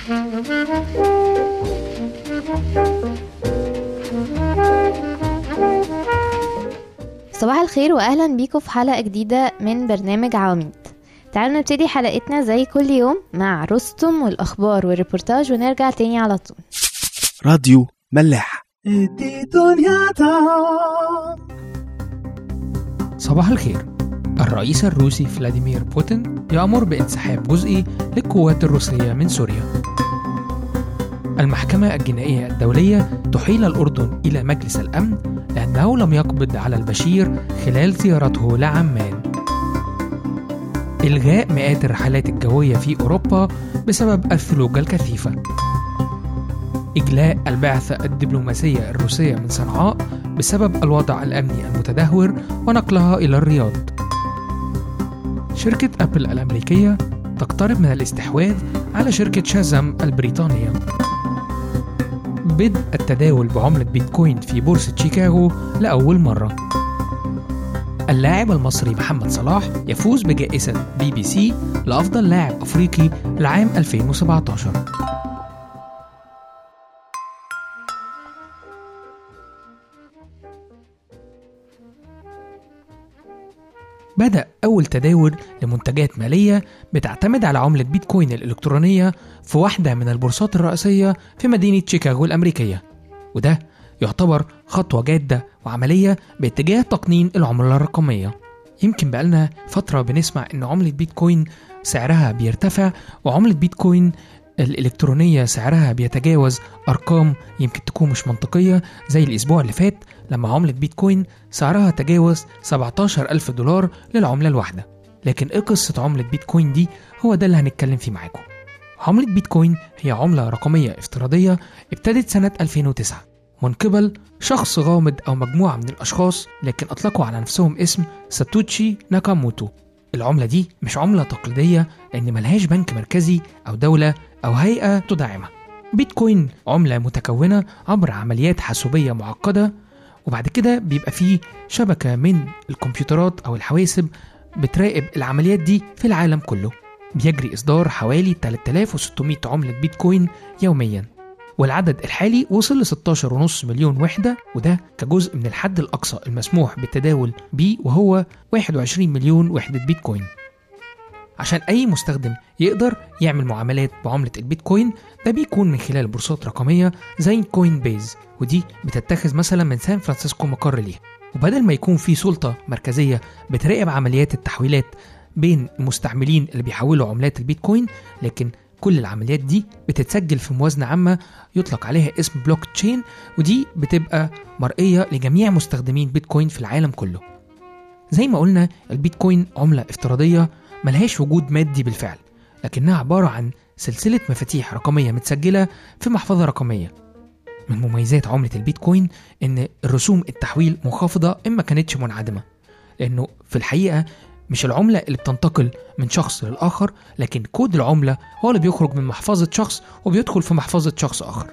صباح الخير واهلا بيكم في حلقه جديده من برنامج عواميد تعالوا نبتدي حلقتنا زي كل يوم مع رستم والاخبار والريبورتاج ونرجع تاني على طول راديو ملاح صباح الخير الرئيس الروسي فلاديمير بوتين يأمر بانسحاب جزئي للقوات الروسية من سوريا المحكمة الجنائية الدولية تحيل الأردن إلى مجلس الأمن لأنه لم يقبض على البشير خلال زيارته لعمان إلغاء مئات الرحلات الجوية في أوروبا بسبب الثلوج الكثيفة إجلاء البعثة الدبلوماسية الروسية من صنعاء بسبب الوضع الأمني المتدهور ونقلها إلى الرياض شركة أبل الأمريكية تقترب من الاستحواذ على شركة شازم البريطانية بدء التداول بعملة بيتكوين في بورصة شيكاغو لأول مرة اللاعب المصري محمد صلاح يفوز بجائزة بي بي سي لأفضل لاعب أفريقي لعام 2017 بدأ أول تداول لمنتجات مالية بتعتمد على عملة بيتكوين الإلكترونية في واحدة من البورصات الرئيسية في مدينة شيكاغو الأمريكية وده يعتبر خطوة جادة وعملية باتجاه تقنين العملة الرقمية يمكن بقالنا فترة بنسمع إن عملة بيتكوين سعرها بيرتفع وعملة بيتكوين الإلكترونية سعرها بيتجاوز أرقام يمكن تكون مش منطقية زي الأسبوع اللي فات لما عملة بيتكوين سعرها تجاوز 17 ألف دولار للعملة الواحدة لكن إيه قصة عملة بيتكوين دي هو ده اللي هنتكلم فيه معاكم عملة بيتكوين هي عملة رقمية افتراضية ابتدت سنة 2009 من قبل شخص غامض أو مجموعة من الأشخاص لكن أطلقوا على نفسهم اسم ساتوتشي ناكاموتو العملة دي مش عملة تقليدية لأن ملهاش بنك مركزي أو دولة أو هيئة تدعمها بيتكوين عملة متكونة عبر عمليات حاسوبية معقدة وبعد كده بيبقى فيه شبكة من الكمبيوترات أو الحواسب بتراقب العمليات دي في العالم كله بيجري إصدار حوالي 3600 عملة بيتكوين يوميا والعدد الحالي وصل ل 16.5 مليون وحدة وده كجزء من الحد الأقصى المسموح بالتداول بيه وهو 21 مليون وحدة بيتكوين عشان أي مستخدم يقدر يعمل معاملات بعملة البيتكوين ده بيكون من خلال بورصات رقمية زي كوين بيز ودي بتتخذ مثلا من سان فرانسيسكو مقر ليها وبدل ما يكون في سلطة مركزية بتراقب عمليات التحويلات بين المستعملين اللي بيحولوا عملات البيتكوين لكن كل العمليات دي بتتسجل في موازنة عامة يطلق عليها اسم بلوك تشين ودي بتبقى مرئية لجميع مستخدمين بيتكوين في العالم كله زي ما قلنا البيتكوين عملة افتراضية ملهاش وجود مادي بالفعل لكنها عبارة عن سلسلة مفاتيح رقمية متسجلة في محفظة رقمية من مميزات عملة البيتكوين إن الرسوم التحويل منخفضة إن ما كانتش منعدمة لأنه في الحقيقة مش العملة اللي بتنتقل من شخص للآخر لكن كود العملة هو اللي بيخرج من محفظة شخص وبيدخل في محفظة شخص آخر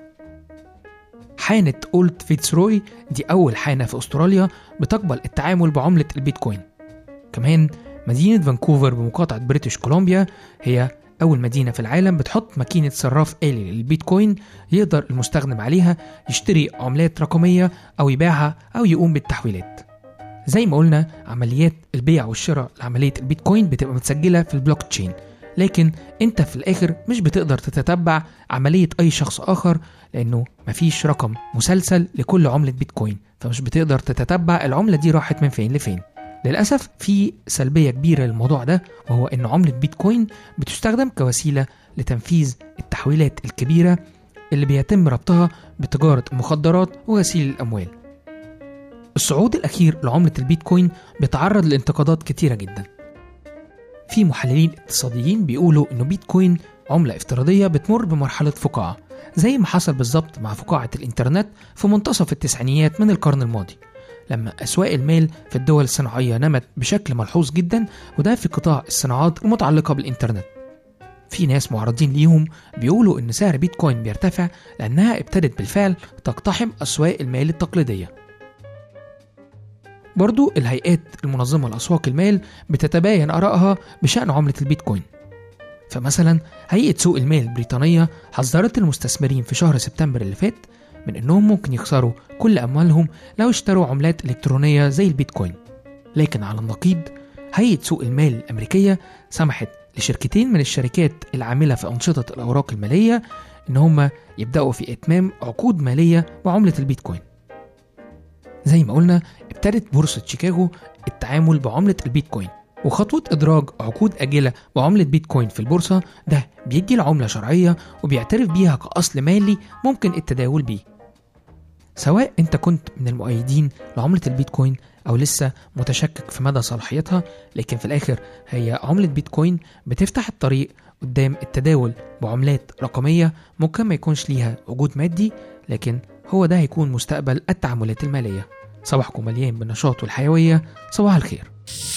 حانة أولد فيتسروي دي أول حانة في أستراليا بتقبل التعامل بعملة البيتكوين كمان مدينة فانكوفر بمقاطعة بريتش كولومبيا هي أول مدينة في العالم بتحط ماكينة صراف آلي للبيتكوين يقدر المستخدم عليها يشتري عملات رقمية أو يبيعها أو يقوم بالتحويلات زي ما قلنا عمليات البيع والشراء لعملية البيتكوين بتبقى متسجلة في البلوك تشين لكن انت في الاخر مش بتقدر تتتبع عملية اي شخص اخر لانه مفيش رقم مسلسل لكل عملة بيتكوين فمش بتقدر تتتبع العملة دي راحت من فين لفين للأسف في سلبية كبيرة للموضوع ده وهو إن عملة بيتكوين بتستخدم كوسيلة لتنفيذ التحويلات الكبيرة اللي بيتم ربطها بتجارة المخدرات وغسيل الأموال الصعود الأخير لعملة البيتكوين بيتعرض لانتقادات كتيرة جدا في محللين اقتصاديين بيقولوا إنه بيتكوين عملة افتراضية بتمر بمرحلة فقاعة زي ما حصل بالظبط مع فقاعة الإنترنت في منتصف التسعينيات من القرن الماضي لما أسواق المال في الدول الصناعية نمت بشكل ملحوظ جدا وده في قطاع الصناعات المتعلقة بالإنترنت في ناس معرضين ليهم بيقولوا إن سعر بيتكوين بيرتفع لأنها ابتدت بالفعل تقتحم أسواق المال التقليدية برضو الهيئات المنظمة لأسواق المال بتتباين آرائها بشأن عملة البيتكوين في فمثلا هيئة سوق المال البريطانية حذرت المستثمرين في شهر سبتمبر اللي فات من إنهم ممكن يخسروا كل أموالهم لو اشتروا عملات إلكترونية زي البيتكوين لكن على النقيض هيئة سوق المال الأمريكية سمحت لشركتين من الشركات العاملة في أنشطة الأوراق المالية إن هم يبدأوا في إتمام عقود مالية بعملة البيتكوين زي ما قلنا ابتدت بورصة شيكاغو التعامل بعملة البيتكوين وخطوة إدراج عقود آجلة بعملة بيتكوين في البورصة ده بيدي العملة شرعية وبيعترف بيها كأصل مالي ممكن التداول بيه سواء أنت كنت من المؤيدين لعملة البيتكوين أو لسه متشكك في مدى صلاحيتها لكن في الآخر هي عملة بيتكوين بتفتح الطريق قدام التداول بعملات رقمية ممكن ما يكونش ليها وجود مادي لكن هو ده هيكون مستقبل التعاملات المالية صباحكم مليان بالنشاط والحيوية صباح الخير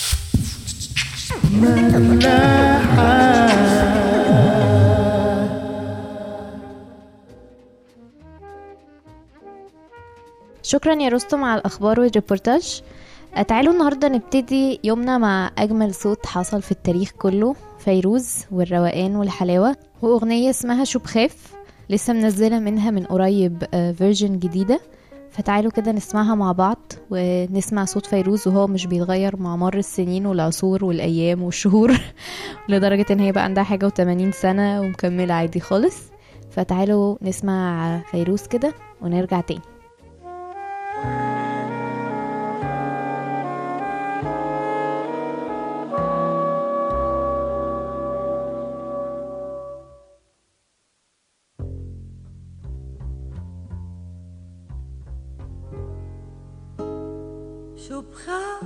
شكرا يا رستم على الأخبار والريبورتاج آه، تعالوا النهاردة نبتدي يومنا مع أجمل صوت حصل في التاريخ كله فيروز والروقان والحلاوة وأغنية اسمها شو بخاف لسه منزلة منها من قريب فيرجن جديدة فتعالوا كده نسمعها مع بعض ونسمع صوت فيروز وهو مش بيتغير مع مر السنين والعصور والأيام والشهور لدرجة إن هي بقى عندها حاجة وتمانين سنة ومكملة عادي خالص فتعالوا نسمع فيروز كده ونرجع تاني شو بخاف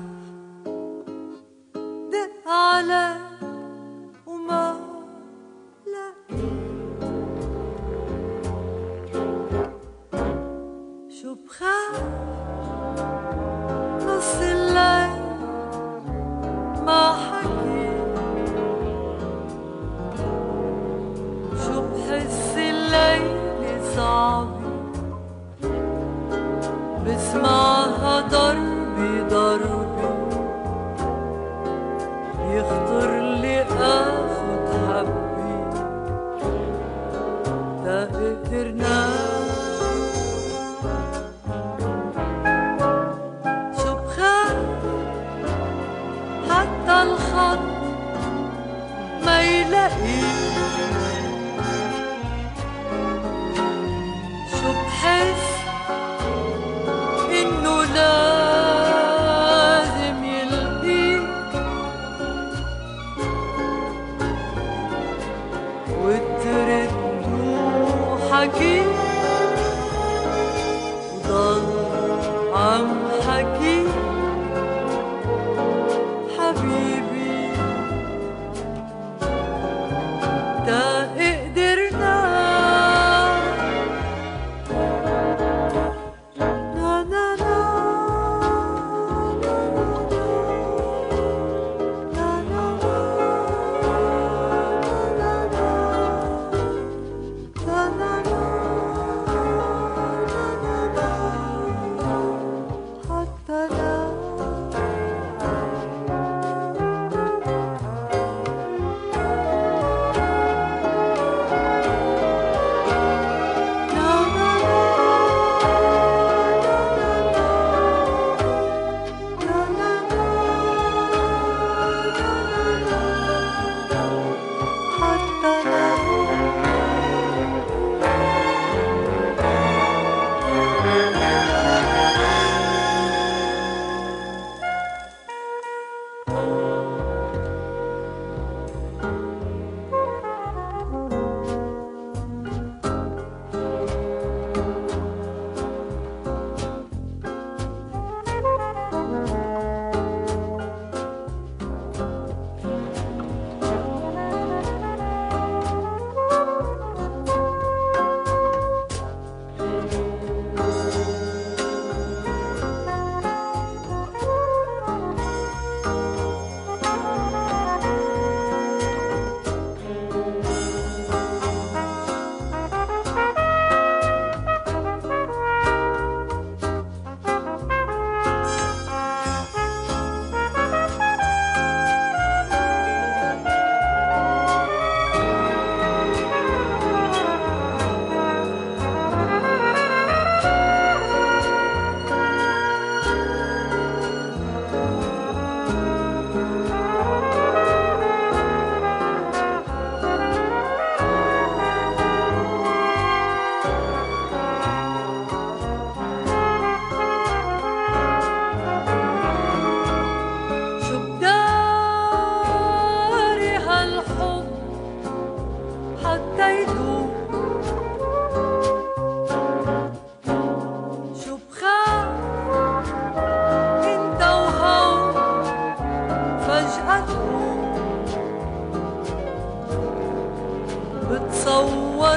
دق علي وما لقيت شو بخاف نص الليل ما حكيت شو بحس الليل صعب بسمعها ضربي ضربي يخطر لي اخد حبي تقدر نام شو بخاف حتى الخط ما يلاقي شو بحس انه لازم يلقيك وترد حكيك وضل عم حكيك حبيبي تا قدرنا Na na na na na na na na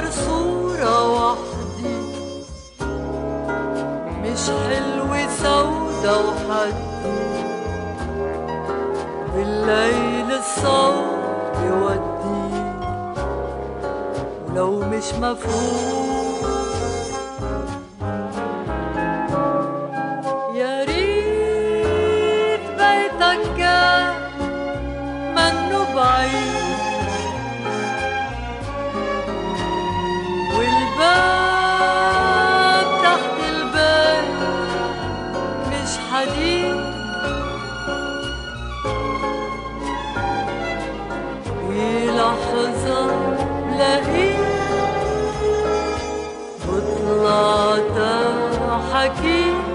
غير صورة وحدي مش حلوة سودا وحدي بالليل الصوت يودي ولو مش مفهوم يا ريت بيتك كان منه بعيد والباب تحت البيت مش حديد بلحظة لقيت وطلعت حكيت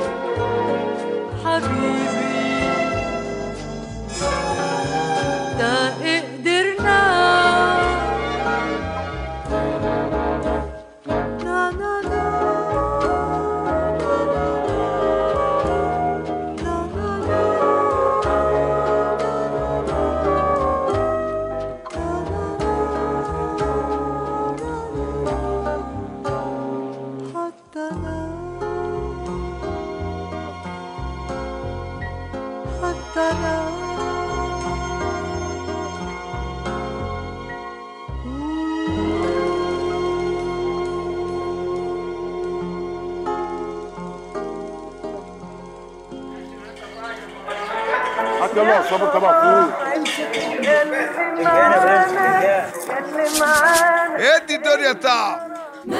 حبيبي تا قدرنا نا نا نا نا نا حتى لا حتى لا حتى يلا الصبر تبع فوق ادي الدنيا تعب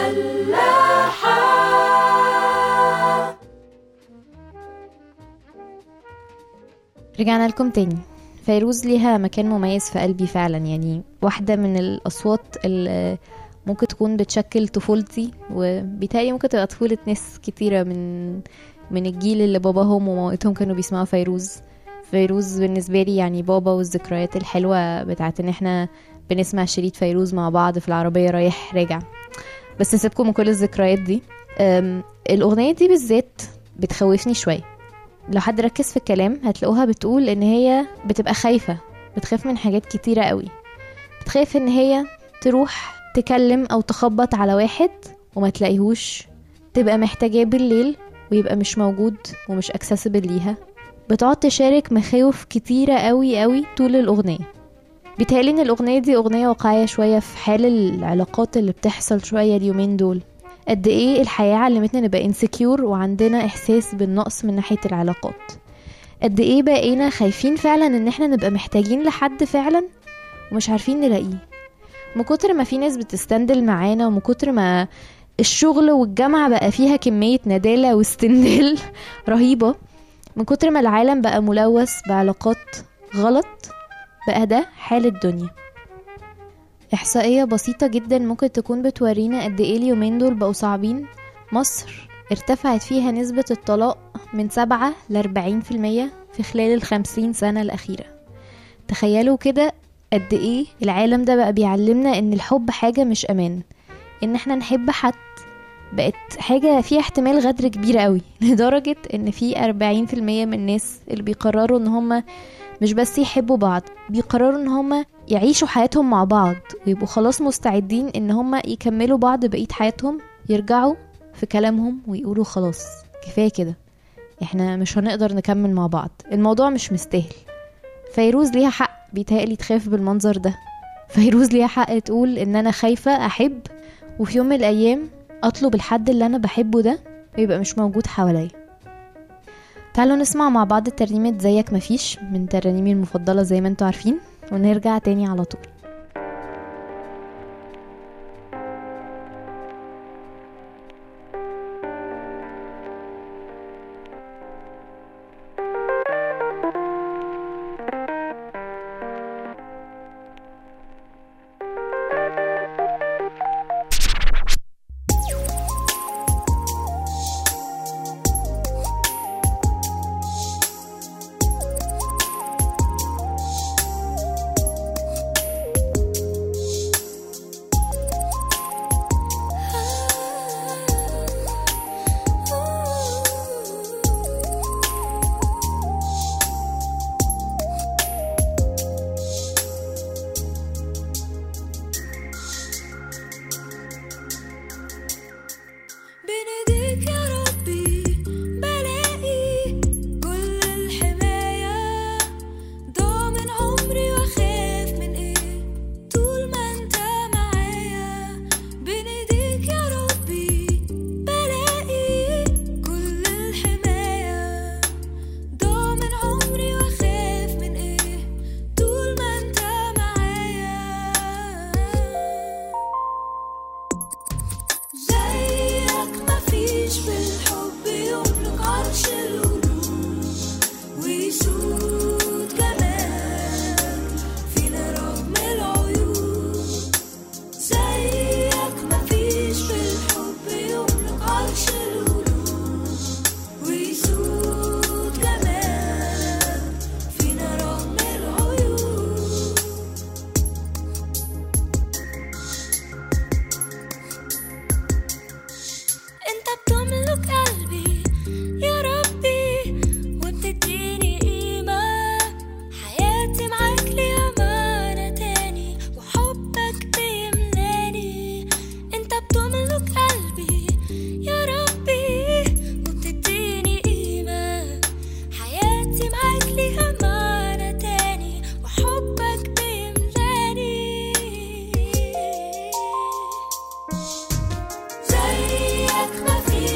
رجعنا لكم تاني فيروز ليها مكان مميز في قلبي فعلا يعني واحدة من الأصوات اللي ممكن تكون بتشكل طفولتي وبالتالي ممكن تبقى طفولة ناس كتيرة من من الجيل اللي باباهم ومامتهم كانوا بيسمعوا فيروز فيروز بالنسبة لي يعني بابا والذكريات الحلوة بتاعت ان احنا بنسمع شريط فيروز مع بعض في العربية رايح راجع بس نسيبكم من كل الذكريات دي أم، الأغنية دي بالذات بتخوفني شوية لو حد ركز في الكلام هتلاقوها بتقول ان هي بتبقى خايفة بتخاف من حاجات كتيرة قوي بتخاف ان هي تروح تكلم او تخبط على واحد وما تلاقيهوش تبقى محتاجاه بالليل ويبقى مش موجود ومش اكسسبل ليها بتقعد تشارك مخاوف كتيرة قوي قوي طول الأغنية بيتهيألي ان الأغنية دي أغنية واقعية شوية في حال العلاقات اللي بتحصل شوية اليومين دول قد ايه الحياة علمتنا نبقى انسكيور وعندنا احساس بالنقص من ناحية العلاقات قد ايه بقينا خايفين فعلا ان احنا نبقى محتاجين لحد فعلا ومش عارفين نلاقيه من كتر ما في ناس بتستندل معانا ومن كتر ما الشغل والجامعة بقى فيها كمية ندالة واستندال رهيبة من كتر ما العالم بقى ملوث بعلاقات غلط بقى ده حال الدنيا إحصائية بسيطة جدا ممكن تكون بتورينا قد إيه اليومين دول بقوا صعبين مصر ارتفعت فيها نسبة الطلاق من سبعة لأربعين في المية في خلال الخمسين سنة الأخيرة تخيلوا كده قد إيه العالم ده بقى بيعلمنا إن الحب حاجة مش أمان إن إحنا نحب حد بقت حاجة فيها احتمال غدر كبير قوي لدرجة إن في أربعين في المية من الناس اللي بيقرروا إن هما مش بس يحبوا بعض بيقرروا ان هما يعيشوا حياتهم مع بعض ويبقوا خلاص مستعدين ان هما يكملوا بعض بقية حياتهم يرجعوا في كلامهم ويقولوا خلاص كفاية كده احنا مش هنقدر نكمل مع بعض الموضوع مش مستاهل فيروز ليها حق بيتهيألي تخاف بالمنظر ده فيروز ليها حق تقول ان انا خايفة احب وفي يوم من الايام اطلب الحد اللي انا بحبه ده ويبقى مش موجود حواليا تعالوا نسمع مع بعض ترنيمة زيك مفيش من ترانيمي المفضلة زي ما انتوا عارفين ونرجع تاني على طول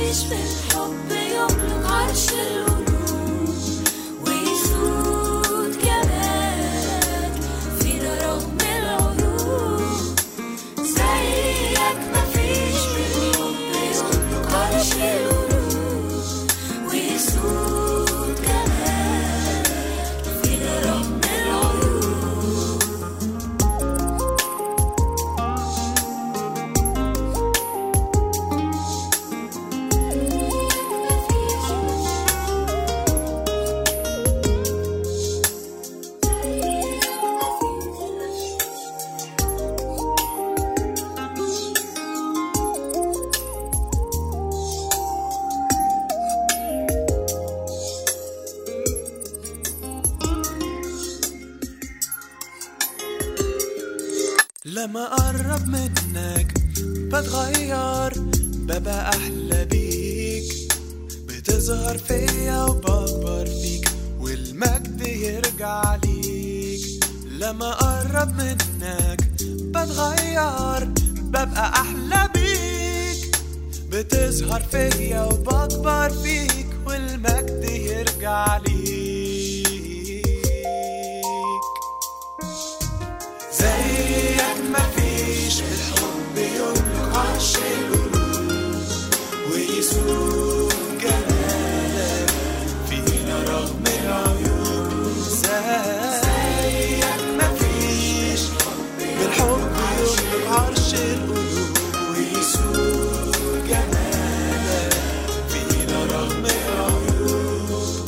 مفيش بالحب يملك عرش القلوب ويسود جمالك فينا رغم العيوب زيك مفيش بالحب يملك عرش القلوب ويسود جمالك فينا رغم العيوب لما أقرب منك بتغير ببقى أحلى بيك بتظهر فيا وبكبر فيك والمجد يرجع ليك لما أقرب منك بتغير ببقى أحلى بيك بتظهر فيا وبكبر فيك والمجد يرجع ليك زيك مفيش بالحب يملك عرش القلوب ويسوق جمالك فينا رغم العيوب زيك مفيش بالحب يملك عرش القلوب ويسوق جمالك فينا رغم العيوب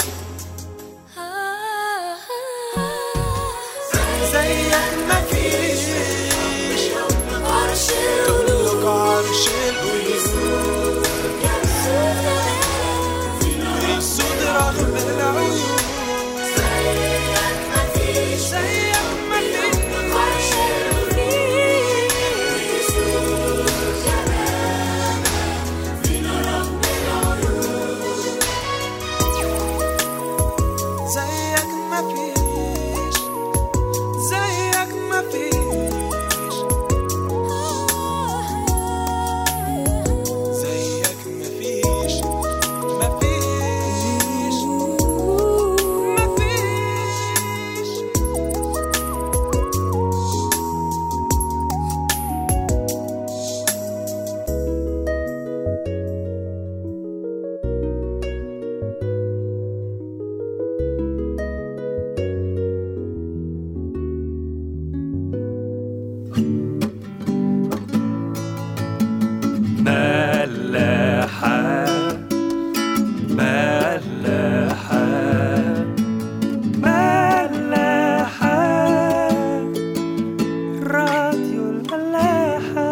زيك مفيش عرش تملك عرش القلوب يسود رغم العيوب زيك مفيش زيك مفيش عرش ويسود جمالك فينا رغم العيوب زيك مفيش زيك مفيش زيك مفيش مفيش مفيش ملاحة ملاحة ملاحة راديو الملاحة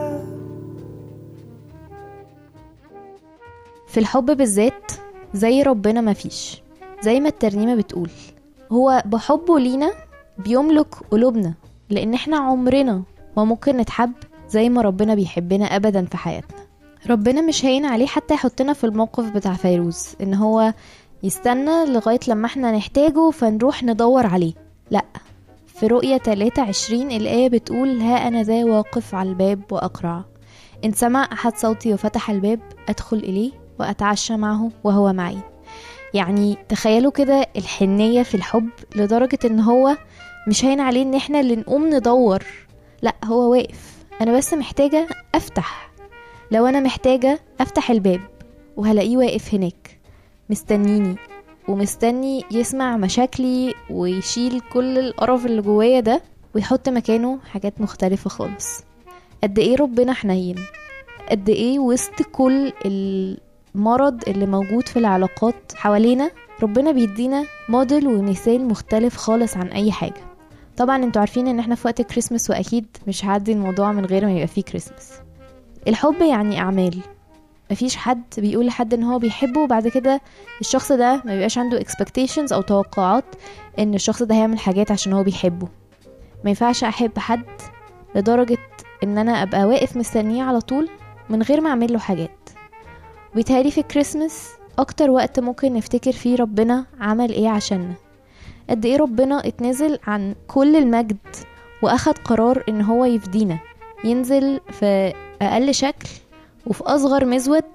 في الحب بالذات زي ربنا مفيش زي ما الترنيمة بتقول هو بحبه لينا بيملك قلوبنا لأن احنا عمرنا ما ممكن نتحب زي ما ربنا بيحبنا أبدا في حياتنا ربنا مش هين عليه حتى يحطنا في الموقف بتاع فيروز ان هو يستنى لغاية لما احنا نحتاجه فنروح ندور عليه لا في رؤية 23 الآية بتقول ها أنا ذا واقف على الباب وأقرع إن سمع أحد صوتي وفتح الباب أدخل إليه وأتعشى معه وهو معي يعني تخيلوا كده الحنية في الحب لدرجة إن هو مش هين عليه إن إحنا اللي نقوم ندور لا هو واقف أنا بس محتاجة أفتح لو أنا محتاجة أفتح الباب وهلاقيه واقف هناك مستنيني ومستني يسمع مشاكلي ويشيل كل القرف اللي جوايا ده ويحط مكانه حاجات مختلفة خالص قد ايه ربنا حنين قد ايه وسط كل المرض اللي موجود في العلاقات حوالينا ربنا بيدينا موديل ومثال مختلف خالص عن اي حاجة طبعا انتوا عارفين ان احنا في وقت كريسمس واكيد مش هعدي الموضوع من غير ما يبقى فيه كريسمس الحب يعني اعمال مفيش حد بيقول لحد ان هو بيحبه وبعد كده الشخص ده ما بيبقاش عنده expectations او توقعات ان الشخص ده هيعمل حاجات عشان هو بيحبه ما ينفعش احب حد لدرجة ان انا ابقى واقف مستنيه على طول من غير ما اعمل له حاجات وبيتهيألي في الكريسماس اكتر وقت ممكن نفتكر فيه ربنا عمل ايه عشاننا قد ايه ربنا اتنازل عن كل المجد واخد قرار ان هو يفدينا ينزل في اقل شكل وفي اصغر مزود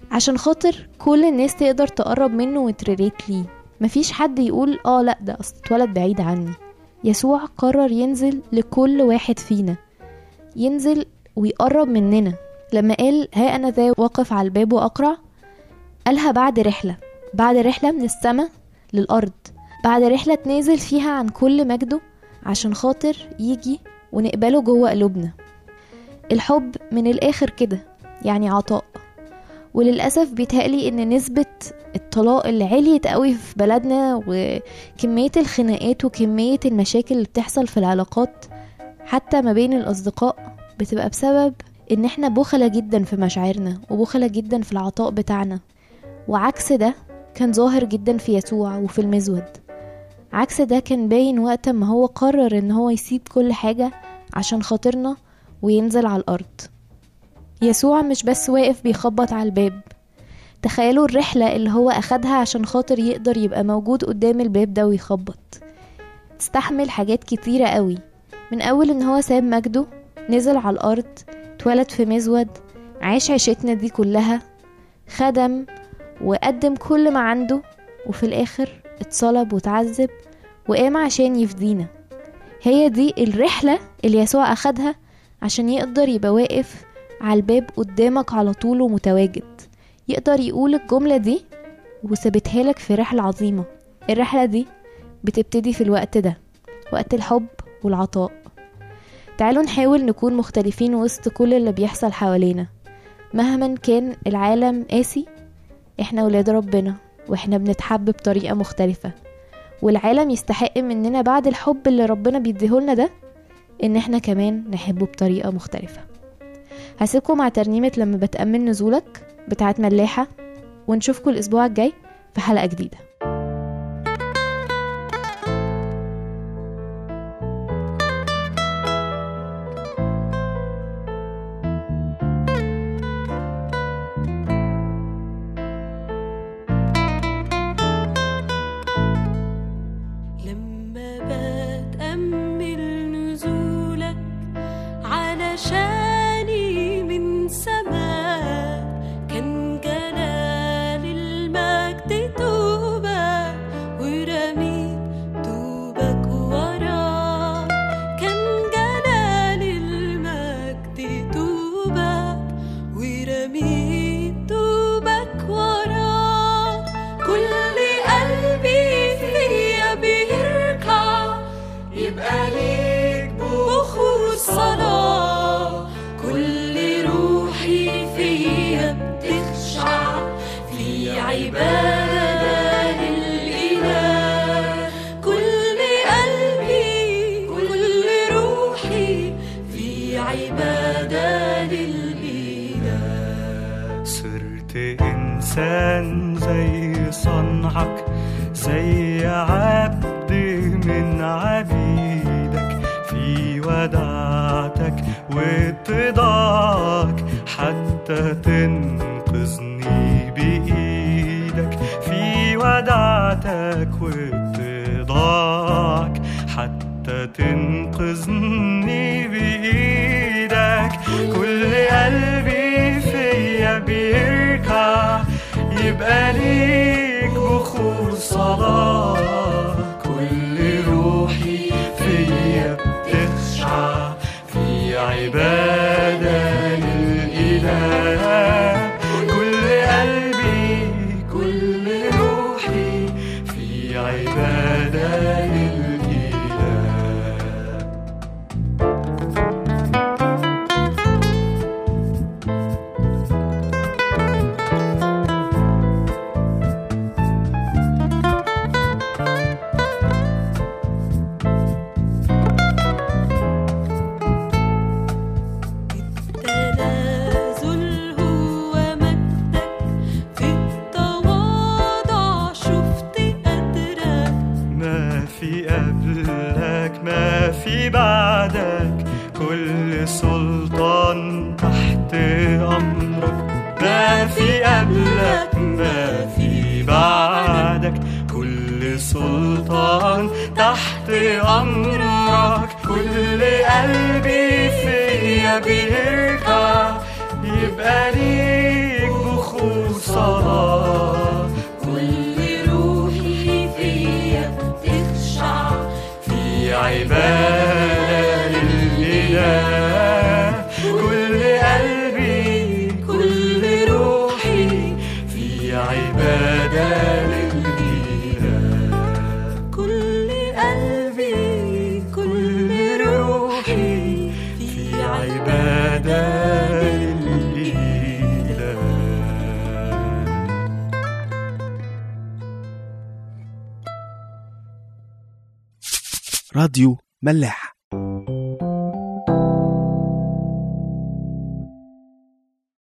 عشان خاطر كل الناس تقدر تقرب منه وتريليت ليه مفيش حد يقول اه لا ده اصل اتولد بعيد عني يسوع قرر ينزل لكل واحد فينا ينزل ويقرب مننا لما قال ها انا ذا واقف على الباب واقرع قالها بعد رحله بعد رحله من السماء للارض بعد رحله تنازل فيها عن كل مجده عشان خاطر يجي ونقبله جوه قلوبنا الحب من الاخر كده يعني عطاء وللأسف بيتهيألي إن نسبة الطلاق اللي عليت قوي في بلدنا وكمية الخناقات وكمية المشاكل اللي بتحصل في العلاقات حتى ما بين الأصدقاء بتبقى بسبب إن احنا بخلة جدا في مشاعرنا وبخلة جدا في العطاء بتاعنا وعكس ده كان ظاهر جدا في يسوع وفي المزود عكس ده كان باين وقت ما هو قرر ان هو يسيب كل حاجة عشان خاطرنا وينزل على الأرض يسوع مش بس واقف بيخبط على الباب تخيلوا الرحلة اللي هو أخدها عشان خاطر يقدر يبقى موجود قدام الباب ده ويخبط تستحمل حاجات كتيرة قوي من أول إن هو ساب مجده نزل على الأرض اتولد في مزود عاش عيشتنا دي كلها خدم وقدم كل ما عنده وفي الآخر اتصلب وتعذب وقام عشان يفدينا هي دي الرحلة اللي يسوع أخدها عشان يقدر يبقى واقف على الباب قدامك على طول ومتواجد يقدر يقول الجملة دي وثبتها لك في رحلة عظيمة الرحلة دي بتبتدي في الوقت ده وقت الحب والعطاء تعالوا نحاول نكون مختلفين وسط كل اللي بيحصل حوالينا مهما كان العالم قاسي احنا ولاد ربنا واحنا بنتحب بطريقة مختلفة والعالم يستحق مننا بعد الحب اللي ربنا بيديهولنا ده ان احنا كمان نحبه بطريقة مختلفة هسيبكم مع ترنيمة لما بتأمل نزولك بتاعت ملاحة ونشوفكم الأسبوع الجاي في حلقة جديدة لما بتأمل نزولك علشاني من سماء كان جلال المجد توبك ورميت توبك وراك كان جلال المجد توبك ورميت توبك وراك كل قلبي فيا بيركع يبقى ليك بخور صلاة كل روحي فيا بتخشع في عبادة للإله كل قلبي كل روحي في عبادة للإله صرت إنسان زي صنعك زي عبد من عبيدك في ودعتك واتضاعك حتى تنقذني بإيدك في ودعتك واتضاعك حتى تنقذني بإيدك كل قلبي فيا بيركع يبقى ليك بخور صلاة كل روحي فيا بتخشع في عبادة للإله كل قلبي كل روحي في عبادة للإله التنازل هو مجدك في التواضع شفت قدرك ما في قبلك ما في بعدك كل سلطان تحت أمرك ما في قبلك ما في بعدك كل سلطان تحت أمرك كل قلبي فيا بيركع يبقى ليك بخور راديو ملاح